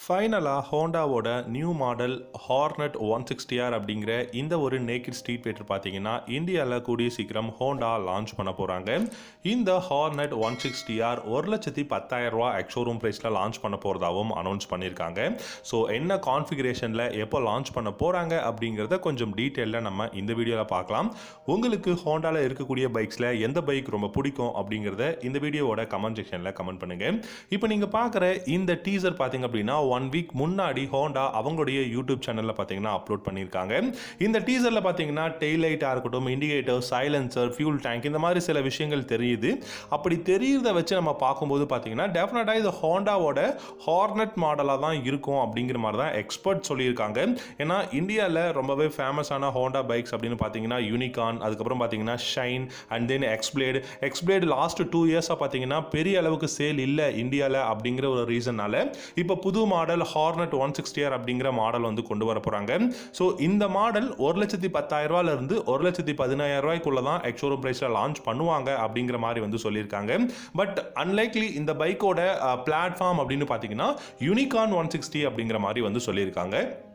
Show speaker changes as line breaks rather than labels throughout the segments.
ஃபைனலாக ஹோண்டாவோட new model Hornet one sixty R அப்படிங்கிற இந்த ஒரு நேக்கிட் ஸ்ட்ரீட் ஃபைட்டர் பார்த்தீங்கன்னா இந்தியாவில் கூடிய சீக்கிரம் ஹோண்டா லான்ச் பண்ண போகிறாங்க இந்த ஹார்னட் ஒன் சிக்ஸ்டிஆர் ஒரு லட்சத்தி பத்தாயிரம் ரூபா எக்ஷோரூம் ப்ரைஸில் லான்ச் பண்ண போகிறதாவும் அனௌன்ஸ் பண்ணியிருக்காங்க ஸோ என்ன கான்ஃபிகரேஷனில் எப்போ லான்ச் பண்ண போகிறாங்க அப்படிங்கிறத கொஞ்சம் டீட்டெயிலில் நம்ம இந்த வீடியோவில் பார்க்கலாம் உங்களுக்கு ஹோண்டாவில் இருக்கக்கூடிய பைக்ஸில் எந்த பைக் ரொம்ப பிடிக்கும் அப்படிங்கிறத இந்த வீடியோவோட கமெண்ட் செக்ஷனில் கமெண்ட் பண்ணுங்கள் இப்போ நீங்கள் பார்க்குற இந்த டீசர் பார்த்தீங்க அப்படின்னா ஒன் வீக் முன்னாடி ஹோண்டா அவங்களுடைய யூடியூப் சேனலில் பார்த்தீங்கன்னா அப்லோட் பண்ணியிருக்காங்க இந்த டீசரில் பார்த்தீங்கன்னா டெய்ல் லைட்டாக இருக்கட்டும் இண்டிகேட்டர் சைலன்சர் ஃபியூல் டேங்க் இந்த மாதிரி சில விஷயங்கள் தெரியுது அப்படி தெரியுறத வச்சு நம்ம பார்க்கும்போது பார்த்தீங்கன்னா டெஃபினட்டாக இது ஹோண்டாவோட ஹார்னட் மாடலாக தான் இருக்கும் அப்படிங்கிற மாதிரி தான் எக்ஸ்பர்ட் சொல்லியிருக்காங்க ஏன்னா இந்தியாவில் ரொம்பவே ஃபேமஸான ஹோண்டா பைக்ஸ் அப்படின்னு பார்த்தீங்கன்னா யூனிகான் அதுக்கப்புறம் பார்த்தீங்கன்னா Shine and then X Blade X Blade last two இயர்ஸாக பார்த்தீங்கன்னா பெரிய அளவுக்கு சேல் இல்லை இந்தியாவில் அப்படிங்கிற ஒரு ரீசனால இப்போ புது மாடல் ஹார்னட் ஒன் சிக்ஸ்டிஆர் அப்படிங்கிற மாடல் வந்து கொண்டு வர போகிறாங்க ஸோ இந்த மாடல் ஒரு லட்சத்தி பத்தாயிரம் ரூபாயிலிருந்து ஒரு லட்சத்தி பதினாயிரம் ரூபாய்க்குள்ள தான் எக்ஷோரூம் ப்ரைஸில் லான்ச் பண்ணுவாங்க அப்படிங்கிற மாதிரி வந்து சொல்லியிருக்காங்க பட் அன்லைக்லி இந்த பைக்கோட பிளாட்ஃபார்ம் அப்படின்னு பார்த்தீங்கன்னா யூனிகான் ஒன் சிக்ஸ்டி அப்படிங்கிற மாதிரி வந்து சொல்லியிருக்காங்க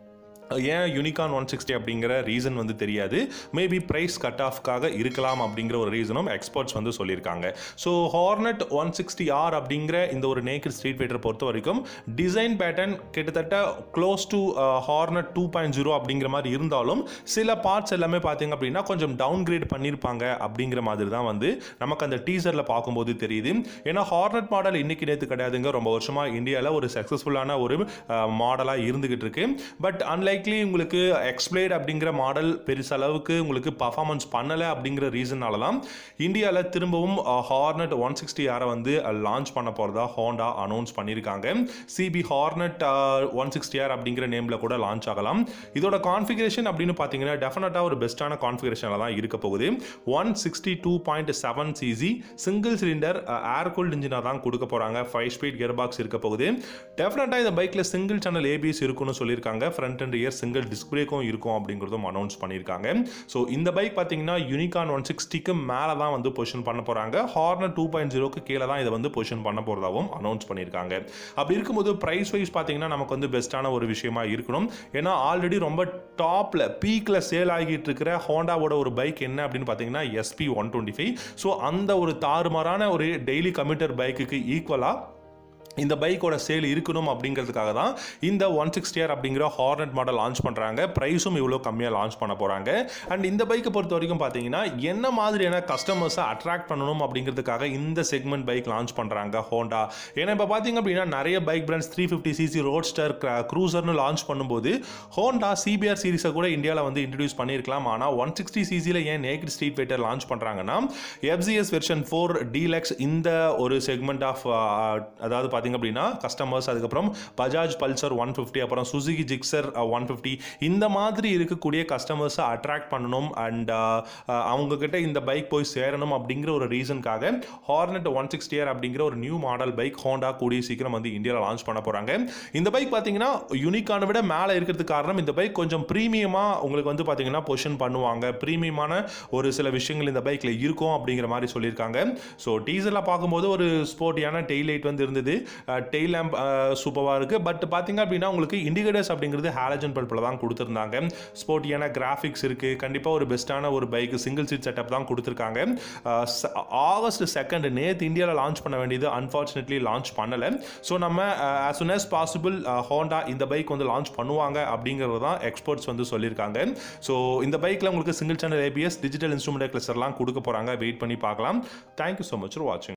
ஏன் யூனிகான் ஒன் சிக்ஸ்டி அப்படிங்கிற ரீசன் வந்து தெரியாது மேபி ப்ரைஸ் கட் ஆஃப்காக இருக்கலாம் அப்படிங்கிற ஒரு ரீசனும் எக்ஸ்பர்ட்ஸ் வந்து சொல்லியிருக்காங்க so Hornet one sixty R அப்படிங்கிற இந்த ஒரு நேக்கட் ஸ்ட்ரீட் ஃபைட்டர் பொறுத்த வரைக்கும் டிசைன் பேட்டர்ன் கிட்டத்தட்ட close to Hornet two point zero அப்படிங்கிற மாதிரி இருந்தாலும் சில பார்ட்ஸ் எல்லாமே பார்த்தீங்க அப்படின்னா கொஞ்சம் டவுன் கிரேட் பண்ணியிருப்பாங்க அப்படிங்கிற மாதிரி தான் வந்து நமக்கு அந்த டீசரில் பார்க்கும்போது தெரியுது ஏன்னா ஹார்னட் மாடல் இன்னைக்கு நேற்று கிடையாதுங்க ரொம்ப வருஷமாக இந்தியாவில் ஒரு சக்ஸஸ்ஃபுல்லான ஒரு மாடலாக இருந்துகிட்டு இருக்கு பட் அன்லைக் லைக்லி உங்களுக்கு எக்ஸ்பிளேட் அப்படிங்கிற மாடல் பெருசளவுக்கு உங்களுக்கு பர்ஃபார்மன்ஸ் பண்ணலை அப்படிங்கிற ரீசனால தான் இந்தியாவில் திரும்பவும் ஹார்னட் ஒன் சிக்ஸ்டி ஆரை வந்து லான்ச் பண்ண போகிறதா ஹோண்டா அனௌன்ஸ் பண்ணியிருக்காங்க CB Hornet one sixty R அப்படிங்கிற நேமில் கூட லான்ச் ஆகலாம் இதோட கான்ஃபிகரேஷன் அப்படின்னு பார்த்தீங்கன்னா டெஃபினட்டாக ஒரு பெஸ்ட்டான கான்ஃபிகரேஷனில் தான் இருக்க போகுது one sixty two point seven CC single cylinder air cooled இன்ஜினாக தான் கொடுக்க போகிறாங்க ஃபைவ் ஸ்பீட் கியர் பாக்ஸ் இருக்க போகுது டெஃபினட்டாக இந்த பைக்கில் சிங்கிள் சேனல் ஏபிஎஸ் இருக்குன்னு சொல்லியிருக்காங்க front and rear single disc பிரேக்கும் இருக்கும் அப்படிங்கிறதும் அனௌன்ஸ் பண்ணியிருக்காங்க ஸோ இந்த பைக் பார்த்தீங்கன்னா யூனிகான் ஒன் சிக்ஸ்டிக்கு மேலே தான் வந்து பொசிஷன் பண்ண போகிறாங்க ஹார்னர் டூ பாயிண்ட் ஜீரோக்கு கீழே தான் இதை வந்து பொசிஷன் பண்ண போகிறதாகவும் அனௌன்ஸ் பண்ணியிருக்காங்க அப்படி இருக்கும்போது ப்ரைஸ் வைஸ் பார்த்தீங்கன்னா நமக்கு வந்து பெஸ்ட்டான ஒரு விஷயமா இருக்கணும் ஏன்னா ஆல்ரெடி ரொம்ப டாப்பில் பீக்கில் சேல் ஆகிட்டு இருக்கிற ஹோண்டாவோட ஒரு பைக் என்ன அப்படின்னு பார்த்தீங்கன்னா SP one twenty five so அந்த ஒரு தாறுமாறான ஒரு டெய்லி கம்யூட்டர் பைக்குக்கு ஈக்குவலாக இந்த பைக்கோட சேல் இருக்கணும் அப்படிங்கிறதுக்காக தான் இந்த ஒன் சிக்ஸ்டிஆர் அப்படிங்கிற ஹார்னட் மாடல் லான்ச் பண்ணுறாங்க ப்ரைஸும் இவ்வளோ கம்மியாக லான்ச் பண்ண போகிறாங்க அண்ட் இந்த பைக்கை பொறுத்த வரைக்கும் பார்த்தீங்கன்னா என்ன மாதிரியான கஸ்டமர்ஸை அட்ராக்ட் பண்ணணும் அப்படிங்கிறதுக்காக இந்த செக்மெண்ட் பைக் லான்ச் பண்ணுறாங்க ஹோண்டா ஏன்னா இப்போ பார்த்தீங்க அப்படின்னா நிறைய bike brands three fifty CC roadster க்ரூசர்னு லான்ச் பண்ணும்போது ஹோண்டா சிபிஆர் சீரிஸை கூட இந்தியாவில் வந்து இன்ட்ரடியூஸ் பண்ணியிருக்கலாம் ஆனால் ஒன் சிக்ஸ்டி சிசியில் ஏன் நேக்கட் ஸ்ட்ரீட் ஃபைட்டர் லான்ச் பண்ணுறாங்கன்னா எஃப்சிஎஸ் வெர்ஷன் ஃபோர் டீலக்ஸ் இந்த ஒரு செக்மெண்ட் ஆஃப் அதாவது பார்த்தீங்க அப்படின்னா கஸ்டமர்ஸ் அதுக்கப்புறம் பஜாஜ் பல்சர் ஒன் ஃபிஃப்டி அப்புறம் சுசுகி ஜிக்ஸர் ஒன் ஃபிஃப்டி இந்த மாதிரி இருக்கக்கூடிய கஸ்டமர்ஸை அட்ராக்ட் பண்ணணும் அண்ட் அவங்க கிட்ட இந்த பைக் போய் சேரணும் அப்படிங்கிற ஒரு ரீசனுக்காக ஹார்னட் ஒன் சிக்ஸ்டியர் அப்படிங்கிற ஒரு நியூ மாடல் பைக் ஹோண்டா கூடிய சீக்கிரம் வந்து இந்தியாவில் லான்ச் பண்ண போகிறாங்க இந்த பைக் பார்த்தீங்கன்னா யூனிக்கான விட மேலே இருக்கிறதுக்கு காரணம் இந்த பைக் கொஞ்சம் ப்ரீமியமாக உங்களுக்கு வந்து பார்த்தீங்கன்னா பொசிஷன் பண்ணுவாங்க ப்ரீமியமான ஒரு சில விஷயங்கள் இந்த பைக்கில் இருக்கும் அப்படிங்கிற மாதிரி சொல்லியிருக்காங்க ஸோ டீசரில் பார்க்கும்போது ஒரு ஸ்போர்ட்டியான டெய்ல் லைட் வந்து இருந்தது டெய்ல் லேம்ப் சூப்பராக இருக்குது பட் பார்த்தீங்க அப்படின்னா உங்களுக்கு இண்டிகேட்டர்ஸ் அப்படிங்கிறது ஹாலஜன் பல்பில் தான் கொடுத்துருந்தாங்க ஸ்போர்ட்டியான கிராஃபிக்ஸ் இருக்குது கண்டிப்பாக ஒரு பெஸ்ட்டான ஒரு பைக் சிங்கிள் சீட் செட்டப் தான் கொடுத்துருக்காங்க ஆகஸ்ட் செகண்ட் நேற்று இந்தியாவில் லான்ச் பண்ண வேண்டியது அன்ஃபார்ச்சுனேட்லி லான்ச் பண்ணலை ஸோ நம்ம as soon as possible Honda இந்த பைக் வந்து லான்ச் பண்ணுவாங்க அப்படிங்கிறது தான் எக்ஸ்பர்ட்ஸ் வந்து சொல்லியிருக்காங்க ஸோ இந்த பைக்கில் உங்களுக்கு single channel ABS digital instrument கிளஸ்டர்லாம் கொடுக்க போகிறாங்க வெயிட் பண்ணி பார்க்கலாம் தேங்க்யூ ஸோ மச் ஃபார் வாட்சிங்